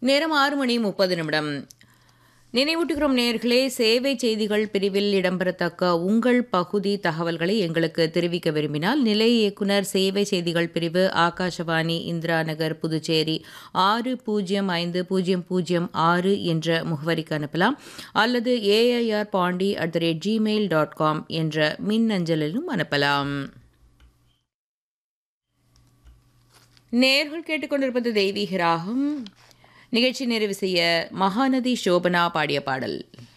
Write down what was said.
நேரம் ஆறு மணி முப்பது நிமிடம் நினைவூட்டுகிறோம் நேர்களே சேவை செய்திகள் பிரிவில் இடம்பெறத்தக்க உங்கள் பகுதி தகவல்களை எங்களுக்கு தெரிவிக்க விரும்பினால் நிலைய இயக்குனர் சேவை செய்திகள் பிரிவு ஆகாஷவாணி இந்திரா நகர் புதுச்சேரி ஆறு பூஜ்ஜியம் ஐந்து பூஜ்ஜியம் பூஜ்ஜியம் ஆறு என்ற முகவரிக்கு அனுப்பலாம் அல்லது AIR Pondy at the rate Gmail dot com என்ற மின்னஞ்சலிலும் அனுப்பலாம் நேர்கள் கேட்டுக்கொண்டிருப்பது தெய்வீக ராகம் நிகழ்ச்சி நிறைவு செய்ய மகாநதி சோபனா பாடிய பாடல்